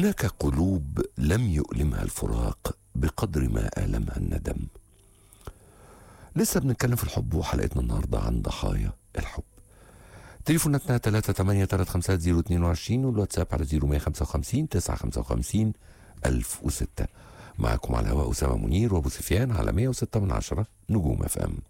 هناك قلوب لم يؤلمها الفراق بقدر ما آلمها الندم لسه بنتكلم في الحب وحلقتنا النهاردة عن ضحايا الحب تليفوناتنا 3 8 3 5 0 22 والواتساب على 0155 955 1006 معكم على الهواء أسامة منير وأبو سفيان على 106 من عشرة نجوم اف ام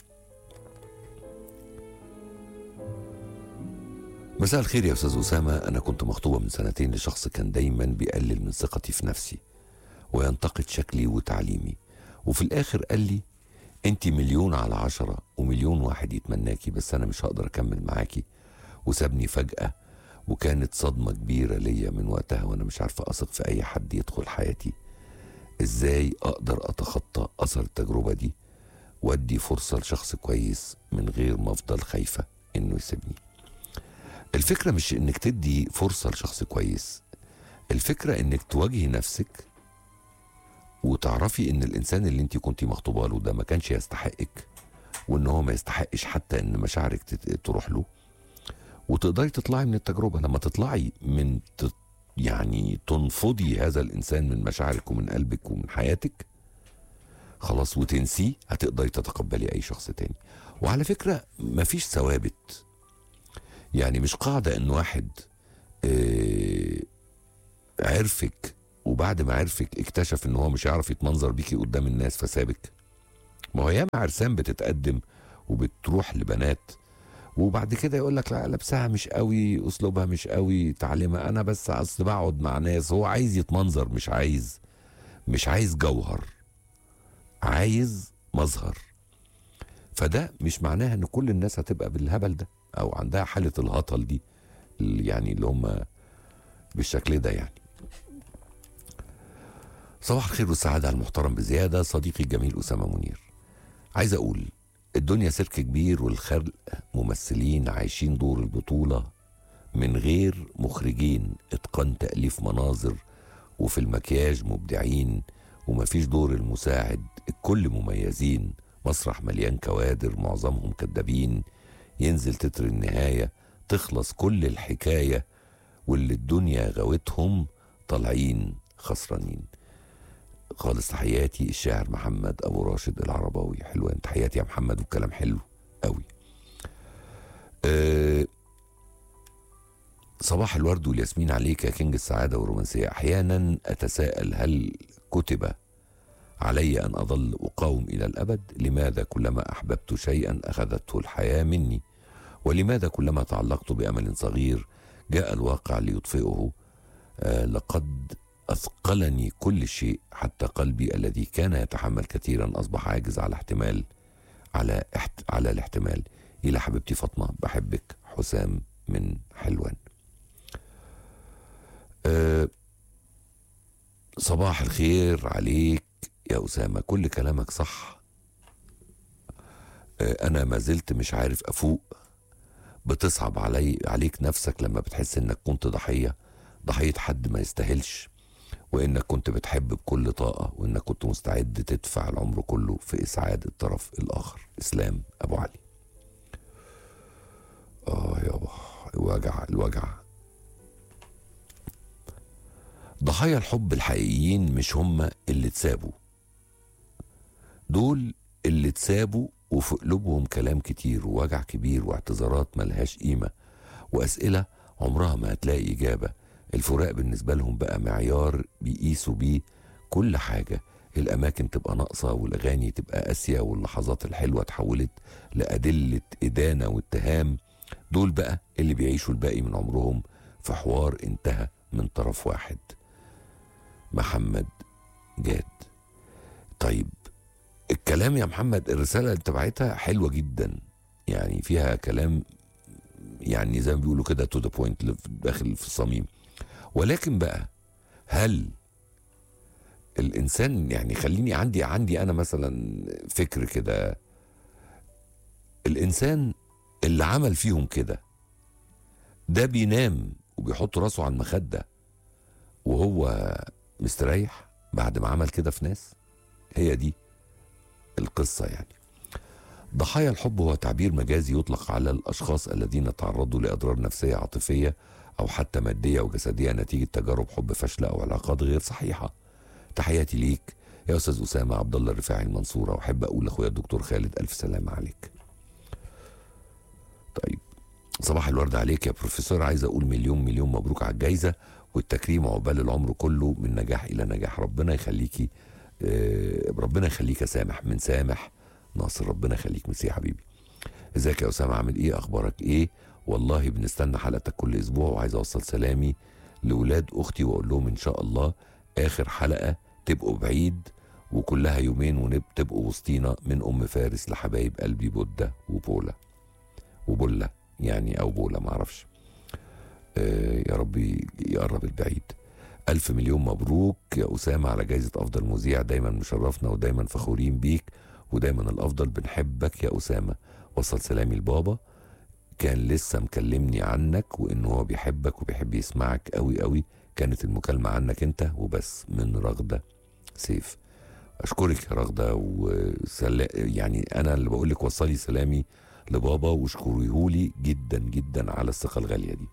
مساء الخير يا استاذ اسامه انا كنت مخطوبه من سنتين لشخص كان دايما بيقلل من ثقتي في نفسي وينتقد شكلي وتعليمي وفي الاخر قال لي انت مليون على عشرة ومليون واحد يتمناكي بس انا مش هقدر اكمل معاكي وسابني فجأة وكانت صدمة كبيرة ليا من وقتها وانا مش عارفة اثق في اي حد يدخل حياتي ازاي اقدر اتخطى اثر التجربة دي وادي فرصة لشخص كويس من غير ما افضل خايفة انه يسيبني الفكرة مش انك تدي فرصة لشخص كويس الفكرة انك تواجهي نفسك وتعرفي ان الانسان اللي انت كنتي مخطوبة له ده ما كانش يستحقك وان هو ما يستحقش حتى ان مشاعرك تت- تروح له وتقدري تطلعي من التجربة لما تطلعي من ت... يعني تنفضي هذا الانسان من مشاعرك ومن قلبك ومن حياتك خلاص وتنسيه هتقدري تتقبلي اي شخص تاني وعلى فكرة مفيش ثوابت يعني مش قاعدة ان واحد آه، عرفك وبعد ما عرفك اكتشف ان هو مش هيعرف يتمنظر بيكي قدام الناس فسابك ما هو ياما عرسان بتتقدم وبتروح لبنات وبعد كده يقول لك لا لبسها مش قوي اسلوبها مش قوي تعليمها انا بس اصل بقعد مع ناس هو عايز يتمنظر مش عايز مش عايز جوهر عايز مظهر فده مش معناها ان كل الناس هتبقى بالهبل ده او عندها حاله الهطل دي اللي يعني اللي هم بالشكل ده يعني صباح الخير والسعادة على المحترم بزيادة صديقي الجميل أسامة منير عايز أقول الدنيا سيرك كبير والخلق ممثلين عايشين دور البطولة من غير مخرجين اتقان تأليف مناظر وفي المكياج مبدعين ومفيش دور المساعد الكل مميزين مسرح مليان كوادر معظمهم كدابين ينزل تتر النهاية تخلص كل الحكاية واللي الدنيا غوتهم طالعين خسرانين خالص تحياتي الشاعر محمد ابو راشد العرباوي حلوان تحياتي يا محمد والكلام حلو قوي أه صباح الورد والياسمين عليك يا كينج السعادة والرومانسية أحيانا أتساءل هل كتب علي أن أظل أقاوم إلى الأبد لماذا كلما أحببت شيئا أخذته الحياة مني ولماذا كلما تعلقت بأمل صغير جاء الواقع ليطفئه آه لقد أثقلني كل شيء حتى قلبي الذي كان يتحمل كثيرا أصبح عاجز على احتمال على احت... على الاحتمال إلى حبيبتي فاطمة بحبك حسام من حلوان أه صباح الخير عليك يا أسامة كل كلامك صح أه أنا ما زلت مش عارف أفوق بتصعب علي عليك نفسك لما بتحس إنك كنت ضحية ضحية حد ما يستاهلش وانك كنت بتحب بكل طاقه وانك كنت مستعد تدفع العمر كله في اسعاد الطرف الاخر اسلام ابو علي اه يابا الوجع الوجع ضحايا الحب الحقيقيين مش هم اللي اتسابوا دول اللي اتسابوا وفي قلوبهم كلام كتير ووجع كبير واعتذارات ملهاش قيمه واسئله عمرها ما هتلاقي اجابه الفراق بالنسبة لهم بقى معيار بيقيسوا بيه كل حاجة الأماكن تبقى ناقصة والأغاني تبقى قاسية واللحظات الحلوة اتحولت لأدلة إدانة واتهام دول بقى اللي بيعيشوا الباقي من عمرهم في حوار انتهى من طرف واحد محمد جاد طيب الكلام يا محمد الرسالة اللي انت بعتها حلوة جدا يعني فيها كلام يعني زي ما بيقولوا كده تو ذا بوينت داخل في الصميم ولكن بقى هل الانسان يعني خليني عندي عندي انا مثلا فكر كده الانسان اللي عمل فيهم كده ده بينام وبيحط راسه على المخده وهو مستريح بعد ما عمل كده في ناس هي دي القصه يعني ضحايا الحب هو تعبير مجازي يطلق على الاشخاص الذين تعرضوا لاضرار نفسيه عاطفيه أو حتى مادية وجسدية نتيجة تجارب حب فاشلة أو علاقات غير صحيحة تحياتي ليك يا أستاذ أسامة عبد الله الرفاعي المنصورة وأحب أقول لأخويا الدكتور خالد ألف سلامة عليك طيب صباح الورد عليك يا بروفيسور عايز أقول مليون مليون مبروك على الجايزة والتكريم عقبال العمر كله من نجاح إلى نجاح ربنا يخليكي آه، ربنا يخليك يا سامح من سامح ناصر ربنا يخليك ميرسي يا حبيبي ازيك يا اسامه عامل ايه اخبارك ايه والله بنستنى حلقتك كل اسبوع وعايز اوصل سلامي لاولاد اختي واقول لهم ان شاء الله اخر حلقه تبقوا بعيد وكلها يومين ونبقوا وسطينا من ام فارس لحبايب قلبي بودة وبولا وبولا يعني او بولا معرفش آه يا رب يقرب البعيد ألف مليون مبروك يا أسامة على جايزة أفضل مذيع دايما مشرفنا ودايما فخورين بيك ودايما الأفضل بنحبك يا أسامة وصل سلامي لبابا كان لسه مكلمني عنك وإن هو بيحبك وبيحب يسمعك قوي قوي كانت المكالمة عنك أنت وبس من رغدة سيف أشكرك يا رغدة وسلا يعني أنا اللي بقول لك وصلي سلامي لبابا واشكريهولي جدا جدا على الثقة الغالية دي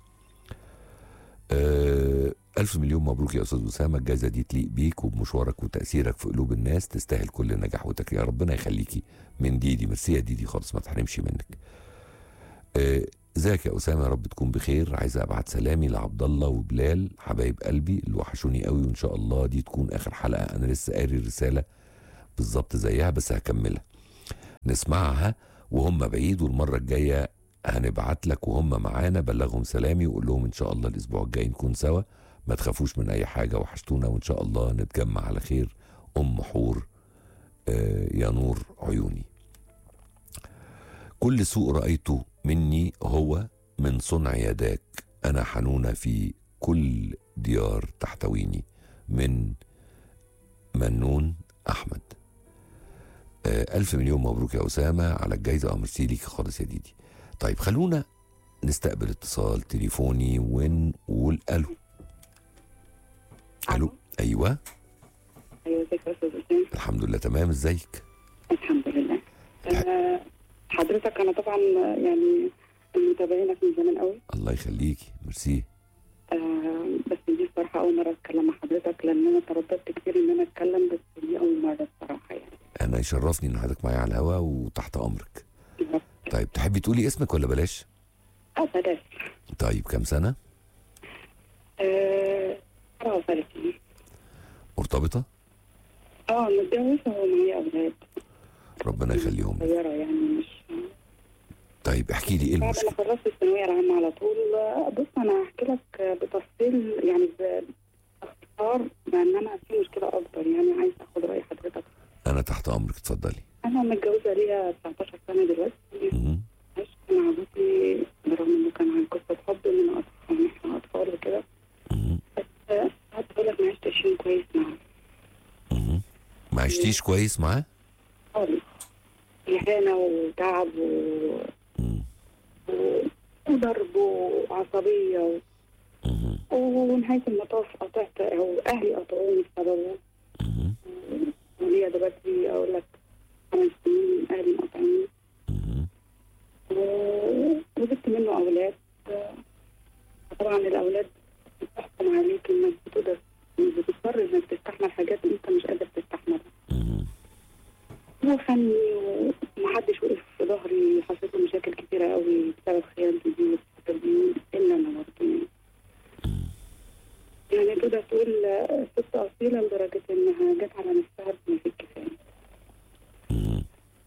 أه ألف مليون مبروك يا أستاذ أسامة الجائزة دي تليق بيك وبمشوارك وتأثيرك في قلوب الناس تستاهل كل نجاح وتكريم ربنا يخليكي من ديدي ميرسي يا ديدي خالص ما تحرمش منك آه، ازيك يا أسامة يا رب تكون بخير عايز أبعت سلامي لعبد الله وبلال حبايب قلبي اللي وحشوني قوي وإن شاء الله دي تكون آخر حلقة أنا لسه قاري الرسالة بالظبط زيها بس هكملها نسمعها وهم بعيد والمرة الجاية هنبعت لك وهم معانا بلغهم سلامي وقول لهم ان شاء الله الاسبوع الجاي نكون سوا ما تخافوش من اي حاجه وحشتونا وان شاء الله نتجمع على خير ام حور آه يا نور عيوني كل سوء رايته مني هو من صنع يداك انا حنونه في كل ديار تحتويني من منون احمد آه ألف مليون مبروك يا أسامة على الجايزة أه ميرسي ليك خالص يا ديدي طيب خلونا نستقبل اتصال تليفوني ونقول ألو ألو أيوة ايوه ازيك يا استاذ اسامه الحمد لله تمام ازيك الحمد لله آه، حضرتك انا طبعا يعني من متابعينك من زمان قوي الله يخليكي ميرسي آه، بس دي الصراحه اول مره اتكلم مع حضرتك لان انا ترددت كتير ان انا اتكلم بس دي اول مره الصراحه يعني أنا يشرفني إن حضرتك معايا على الهوا وتحت أمرك طيب تحبي تقولي اسمك ولا بلاش اه بلاش طيب كام سنة آه، 34 مرتبطة اه متجوزه ومعايا اولاد ربنا يخليهم لك. صغيره يعني مش طيب احكي لي ايه بعد المشكلة ما خلصت الثانويه العامه على طول آه، بص انا هحكي لك آه، بتفصيل يعني باختصار لان انا في مشكله اكبر يعني عايز اخد راي حضرتك أنا تحت أمرك اتفضلي انا متجوزه ليا 19 سنه دلوقتي مهم. عشت مع جوزي برغم انه كان عن قصه حب من أطفال يعني احنا اطفال وكده مهم. بس آه، ساعات بقول لك ما عشتش يوم كويس معاه مهم. ما عشتيش كويس معاه خالص إهانة وتعب و... مم. و... وضرب وعصبية و... مهم. ونهاية المطاف قطعت أو أهلي قطعوني بسببه مهم. وليا دلوقتي أقول لك خمس سنين أهلي مقاطعيني مهم. و- وجبت منه أولاد طبعا الأولاد بتحكم عليك إنك بتقدر بتضطر إنك تستحمل حاجات أنت مش قادر تستحملها مهم. هو فني ومحدش وقف في ظهري حصلت له مشاكل كتيرة قوي بسبب خيانتي دي والحاجات دي إلا أنا برضه يعني. يعني تقدر تقول آه، ست أصيلة لدرجة إنها جت على نفسها بما فيه الكفاية. مهم.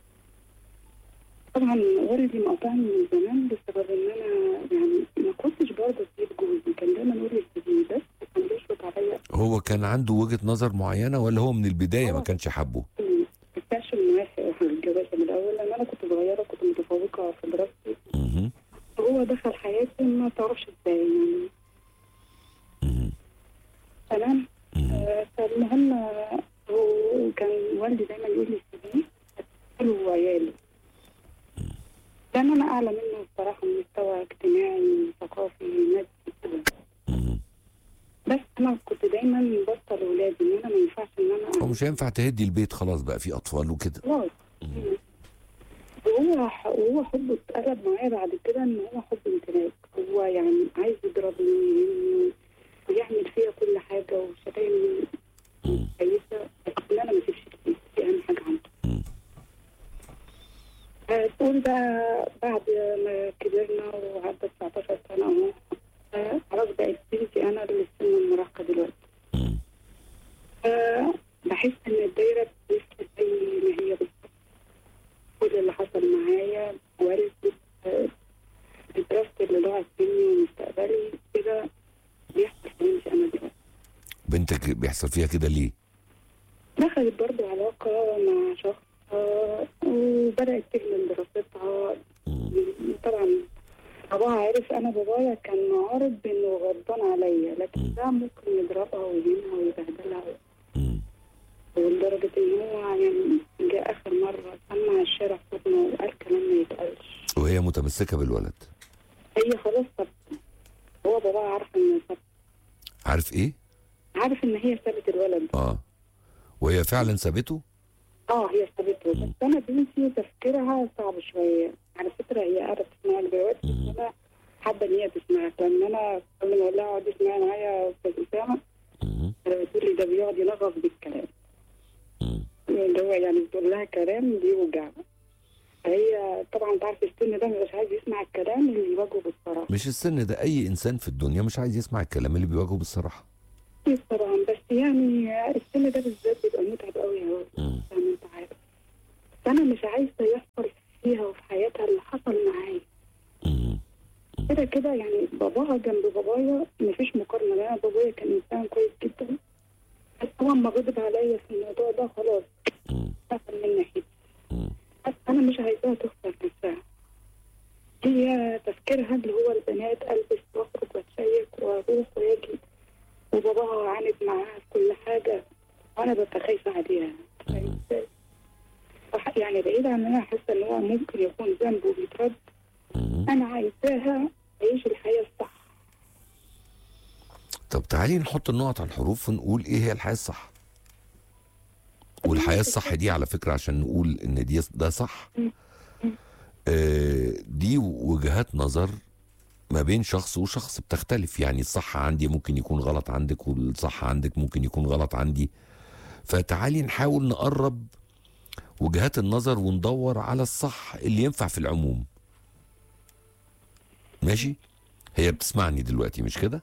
طبعا والدي مقاطعني من زمان بسبب إن أنا يعني ما كنتش برضه أسيب جوزي كان دايما يقول لي سيبيه بس كان بيشفط عليا هو كان عنده وجهة نظر معينة ولا هو من البداية ما كانش حابه ما كانش موافق على الجواز من الأول لأن أنا كنت صغيرة كنت متفوقة في دراستي مهم. وهو دخل حياتي ما تعرفش ازاي يعني مهم. تمام مهم. آه، فالمهم آه، هو كان والدي دايما يقول لي سيبيه له وعياله لان انا اعلى منه بصراحه من مستوى اجتماعي ثقافي مادي كده مهم. بس انا كنت دايما بوصل لاولادي ان انا ما ينفعش ان هو انا مش هينفع تهدي البيت خلاص بقى في أطفال وكده خلاص وهو وهو حبه اتقلب معايا بعد كده ان هو حب امتلاك هو يعني عايز يضربني ويعمل فيها كل حاجه وشتايم مم. كويسه بس ان انا ما اسيبش البيت دي اهم حاجه عنده مم. تقول بقى بعد ما كبرنا وعدى 19 سنه اهو آه، خلاص بقت بنتي انا اللي في سن المراهقه دلوقتي مم. آه، بحس ان الدايره بتلف زي ما هي بالظبط كل اللي حصل معايا والدي آه، دراستي اللي ضاعت مني ومستقبلي كده بيحصل في بنتي انا دلوقتي بنتك بيحصل فيها كده ليه؟ دخلت برضو علاقة مع شخص آه، وبدأت تكمل دراستها مم. طبعا باباها عرف انا بابايا كان معارض بانه غضبان عليا لكن مم. ده ممكن يضربها ويهينها ويبهدلها مم. ولدرجة ان هو يعني جاء اخر مرة سمع الشارع صوتنا وقال كلام ما يتقالش وهي متمسكه بالولد هي خلاص سابته هو باباها عارف ان سابت عارف ايه؟ عارف ان هي سابت الولد اه وهي فعلا سابته؟ اه هي سابته مم. بس انا بنتي تفكيرها صعب شويه على فكره هي قاعده تسمعك دلوقتي مم. بس انا حابه ان هي تسمعك لان انا كل ما اقول لها اقعدي اسمعي معايا يا استاذ اسامه مم. بتقول لي ده بيقعد يلغط بالكلام مم. اللي هو يعني بتقول لها كلام بيوجع فهي طبعا انت عارف السن ده مش عايز يسمع الكلام اللي يواجهه بالصراحه مش السن ده اي انسان في الدنيا مش عايز يسمع الكلام اللي بيواجهه بالصراحه أكيد طبعا بس يعني السن ده بالذات بيبقى متعب قوي يا مم. زي ما انت عارف بس انا مش عايزه يحصل فيها وفي حياتها اللي حصل معايا مم. كده كده يعني باباها جنب بابايا مفيش مقارنه لان أنا بابايا كان انسان كويس جدا بس هو لما غضب عليا في الموضوع ده خلاص مم. قفل من ناحيتي مم. بس انا مش عايزاها تخسر نفسها هي تفكيرها اللي هو البنات البس واخرج واتشيك واروح واجي وباباها عاند معاها في كل حاجه وانا ببقى خايفه عليها مم. فح- يعني بعيد عن ان انا حاسه ان هو ممكن يكون ذنبه بيترد مم. انا عايزاها تعيش الحياه الصح طب تعالي نحط النقط على الحروف ونقول ايه هي الحياه الصح والحياه الصح دي على فكره عشان نقول ان دي ده صح مم. مم. آه، دي وجهات نظر ما بين شخص وشخص بتختلف يعني الصح عندي ممكن يكون غلط عندك والصح عندك ممكن يكون غلط عندي فتعالي نحاول نقرب وجهات النظر وندور على الصح اللي ينفع في العموم ماشي هي بتسمعني دلوقتي مش كده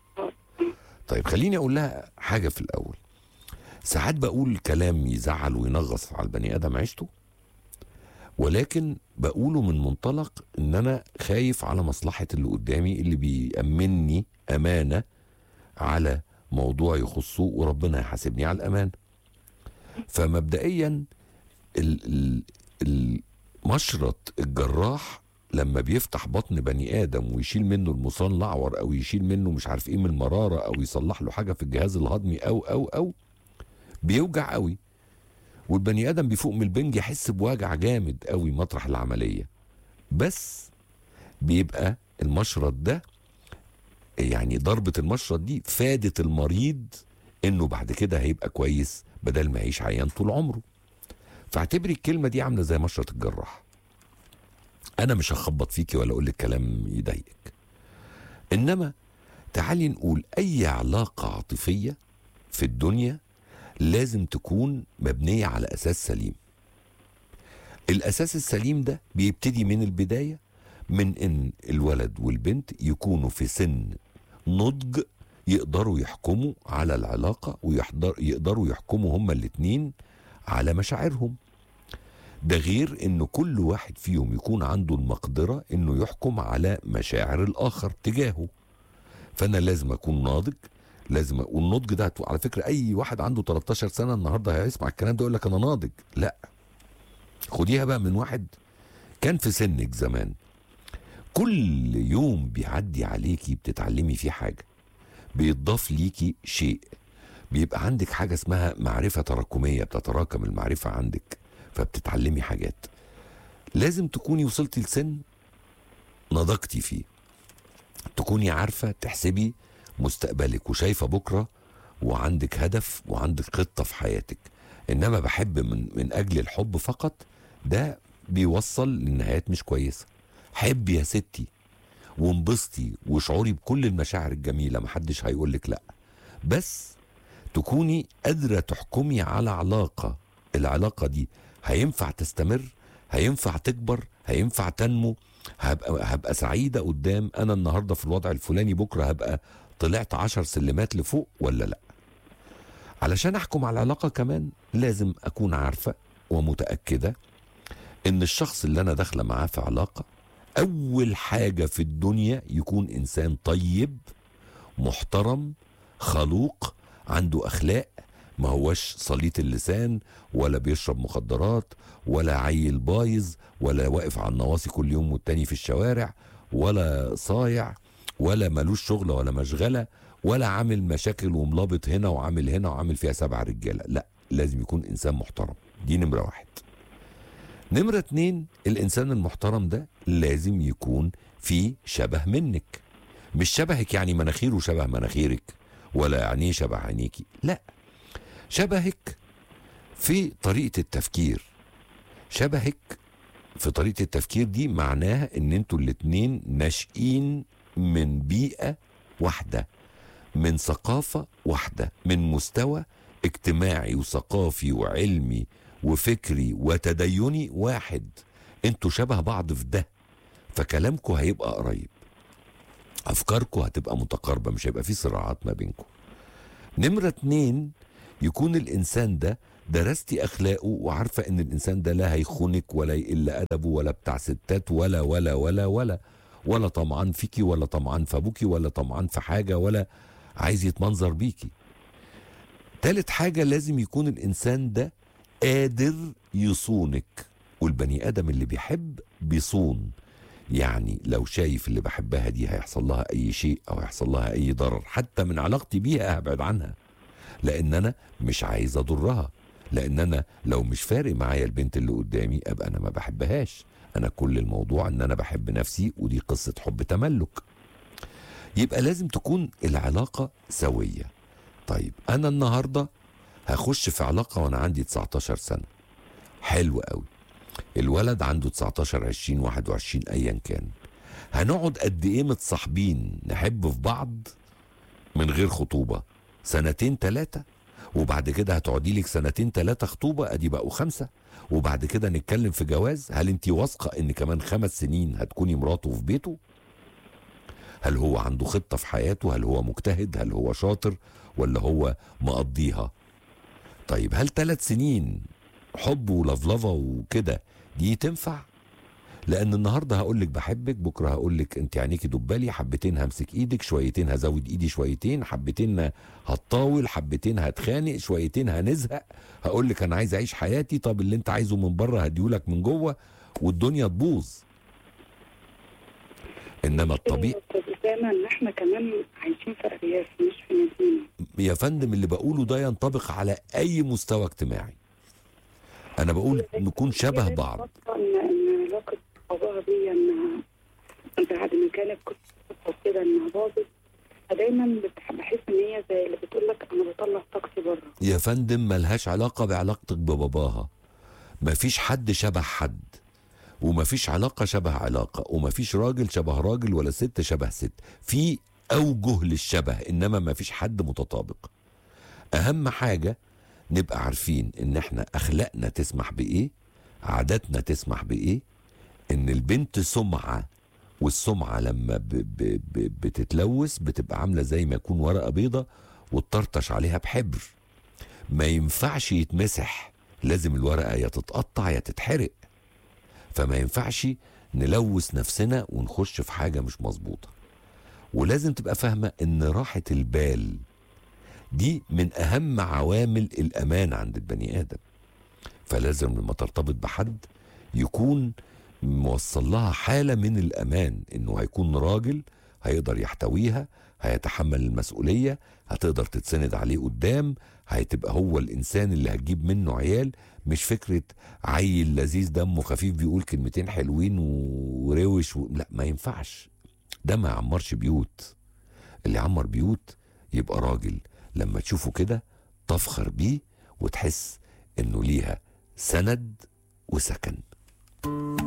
طيب خليني اقول لها حاجه في الاول ساعات بقول كلام يزعل وينغص على البني ادم عيشته ولكن بقوله من منطلق ان انا خايف على مصلحه اللي قدامي اللي بيأمني امانه على موضوع يخصه وربنا يحاسبني على الامانه فمبدئيا ال- ال- المشرط الجراح لما بيفتح بطن بني ادم ويشيل منه المصان الاعور او يشيل منه مش عارف ايه من المراره او يصلح له حاجه في الجهاز الهضمي او او او بيوجع قوي والبني ادم بيفوق من البنج يحس بوجع جامد قوي مطرح العمليه بس بيبقى المشرط ده يعني ضربه المشرط دي فادت المريض انه بعد كده هيبقى كويس بدل ما يعيش عيان طول عمره فاعتبري الكلمه دي عامله زي مشرط الجراح انا مش هخبط فيكي ولا اقول لك كلام يضايقك انما تعالي نقول اي علاقه عاطفيه في الدنيا لازم تكون مبنيه على اساس سليم الاساس السليم ده بيبتدي من البدايه من ان الولد والبنت يكونوا في سن نضج يقدروا يحكموا على العلاقه ويقدروا يقدروا يحكموا هما الاتنين على مشاعرهم ده غير ان كل واحد فيهم يكون عنده المقدره انه يحكم على مشاعر الاخر تجاهه فانا لازم اكون ناضج لازم أ- والنضج ده هتو- على فكره اي واحد عنده 13 سنه النهارده هيسمع الكلام ده يقول لك انا ناضج لا خديها بقى من واحد كان في سنك زمان كل يوم بيعدي عليكي بتتعلمي فيه حاجه بيتضاف ليكي شيء بيبقى عندك حاجه اسمها معرفه تراكميه بتتراكم المعرفه عندك فبتتعلمي حاجات لازم تكوني وصلتي لسن نضجتي فيه تكوني عارفه تحسبي مستقبلك وشايفه بكره وعندك هدف وعندك خطه في حياتك انما بحب من من اجل الحب فقط ده بيوصل لنهايات مش كويسه حب يا ستي وانبسطي وشعوري بكل المشاعر الجميله محدش هيقولك لا بس تكوني قادره تحكمي على علاقه العلاقه دي هينفع تستمر هينفع تكبر هينفع تنمو هبقى هبقى سعيده قدام انا النهارده في الوضع الفلاني بكره هبقى طلعت عشر سلمات لفوق ولا لا علشان احكم على العلاقه كمان لازم اكون عارفه ومتاكده ان الشخص اللي انا داخله معاه في علاقه اول حاجه في الدنيا يكون انسان طيب محترم خلوق عنده اخلاق ما هوش صليط اللسان ولا بيشرب مخدرات ولا عيل بايظ ولا واقف على النواصي كل يوم والتاني في الشوارع ولا صايع ولا ملوش شغل ولا مشغله ولا عامل مشاكل وملابط هنا وعامل هنا وعامل فيها سبع رجاله لا لازم يكون انسان محترم دي نمره واحد نمرة اتنين الإنسان المحترم ده لازم يكون فيه شبه منك مش شبهك يعني مناخيره شبه مناخيرك ولا عينيه شبه عينيكي لا شبهك في طريقة التفكير شبهك في طريقة التفكير دي معناها ان انتوا الاتنين ناشئين من بيئة واحدة من ثقافة واحدة من مستوى اجتماعي وثقافي وعلمي وفكري وتديني واحد انتوا شبه بعض في ده فكلامكم هيبقى قريب افكاركم هتبقى متقاربه مش هيبقى في صراعات ما بينكم نمره اتنين يكون الانسان ده درستي اخلاقه وعارفه ان الانسان ده لا هيخونك ولا يقل ادبه ولا بتاع ستات ولا ولا ولا ولا ولا طمعان فيكي ولا طمعان في ابوكي ولا طمعان في حاجه ولا عايز يتمنظر بيكي تالت حاجه لازم يكون الانسان ده قادر يصونك والبني ادم اللي بيحب بيصون يعني لو شايف اللي بحبها دي هيحصل لها اي شيء او هيحصل لها اي ضرر حتى من علاقتي بيها هبعد عنها لان انا مش عايز اضرها لان انا لو مش فارق معايا البنت اللي قدامي ابقى انا ما بحبهاش انا كل الموضوع ان انا بحب نفسي ودي قصة حب تملك يبقى لازم تكون العلاقة سوية طيب انا النهاردة هخش في علاقة وانا عندي 19 سنة حلو قوي الولد عنده 19 20 21 ايا كان هنقعد قد ايه متصاحبين نحب في بعض من غير خطوبة سنتين ثلاثة وبعد كده هتقعدي لك سنتين ثلاثة خطوبة ادي بقوا خمسة وبعد كده نتكلم في جواز هل انت واثقة ان كمان خمس سنين هتكوني مراته في بيته هل هو عنده خطة في حياته هل هو مجتهد هل هو شاطر ولا هو مقضيها طيب هل ثلاث سنين حب ولفلفه وكده دي تنفع لان النهارده هقول لك بحبك بكره هقول لك انت عينيكي دبالي حبتين همسك ايدك شويتين هزود ايدي شويتين حبتين هتطاول حبتين هتخانق شويتين هنزهق هقول لك انا عايز اعيش حياتي طب اللي انت عايزه من بره هديهولك من جوه والدنيا تبوظ انما الطبيعي دايما ان احنا كمان عايشين في ارياف مش في مدينه يا فندم اللي بقوله ده ينطبق على اي مستوى اجتماعي انا بقول نكون شبه بعض ان ان علاقه باباها دي انها بعد ما كانت كنت كده انها باظت فدايما بتح- بحس ان هي زي اللي بتقول لك انا بطلع طاقتي بره يا فندم ملهاش علاقة بعلاقتك بباباها مفيش حد شبه حد ومفيش علاقة شبه علاقة ومفيش راجل شبه راجل ولا ست شبه ست في أوجه للشبه إنما مفيش حد متطابق أهم حاجة نبقى عارفين إن إحنا أخلاقنا تسمح بإيه عاداتنا تسمح بإيه إن البنت سمعة والسمعة لما ب ب ب بتتلوث بتبقى عاملة زي ما يكون ورقة بيضة وتطرطش عليها بحبر ما ينفعش يتمسح لازم الورقة يا تتقطع يا تتحرق فما ينفعش نلوث نفسنا ونخش في حاجة مش مظبوطة ولازم تبقى فاهمة ان راحة البال دي من اهم عوامل الامان عند البني ادم فلازم لما ترتبط بحد يكون موصل لها حالة من الامان انه هيكون راجل هيقدر يحتويها هيتحمل المسؤولية هتقدر تتسند عليه قدام هتبقى هو الانسان اللي هتجيب منه عيال مش فكرة عيل لذيذ دمه خفيف بيقول كلمتين حلوين وروش و... لا ما ينفعش ده ما يعمرش بيوت اللي يعمر بيوت يبقى راجل لما تشوفه كده تفخر بيه وتحس انه ليها سند وسكن